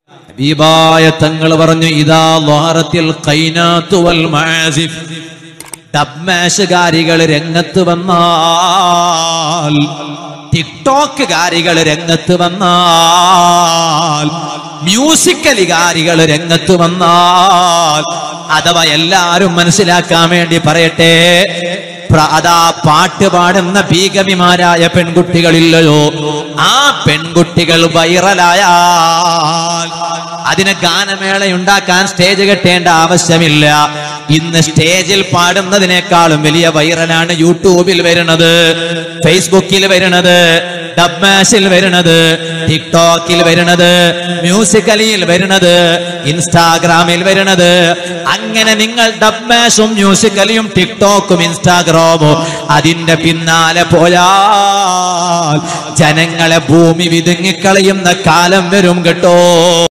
ഹബീബായ തങ്ങൾ പറഞ്ഞു ഇതാ ലാറത്തിൽ ഖൈനാത്തു വൽ മആസിഫ് ഡബ്മാഷുകാരികൾ രംഗത്ത് വന്നാൽ ടിക്ടോക്കുകാരികൾ രംഗത്ത് വന്നാൽ മ്യൂസിക്കലുകാരികൾ രംഗത്ത് വന്നാൽ അഥവാ എല്ലാരും മനസ്സിലാക്കാൻ വേണ്ടി പറയട്ടെ പ്ര- അതാ പാട്ട് പാടുന്ന ഭീകവിമാരായ പെൺകുട്ടികളില്ലയോ ആ പെൺകുട്ടികൾ വൈറലായാൽ അതിന് ഗാനമേള ഉണ്ടാക്കാൻ സ്റ്റേജ് കെട്ടേണ്ട ആവശ്യമില്ല ഇന്ന് സ്റ്റേജിൽ പാടുന്നതിനേക്കാളും വലിയ വൈറലാണ് യൂട്യൂബിൽ വരുന്നത് ഫേസ്ബുക്കിൽ വരുന്നത് ഡബ്മാഷിൽ വരുന്നത് ടിക്ടോക്കിൽ വരുന്നത് മ്യൂസിക്കലിയിൽ വരുന്നത് ഇൻസ്റ്റാഗ്രാമിൽ വരുന്നത് അങ്ങനെ നിങ്ങൾ ഡബ്മാഷും മ്യൂസിക്കലിയും ടിക്ടോക്കും ഇൻസ്റ്റാഗ്രാമും അതിന്റെ പിന്നാലെ പോയാൽ ജനങ്ങളെ ഭൂമി വിതുങ്ങിക്കളയുന്ന കാലം വരും കേട്ടോ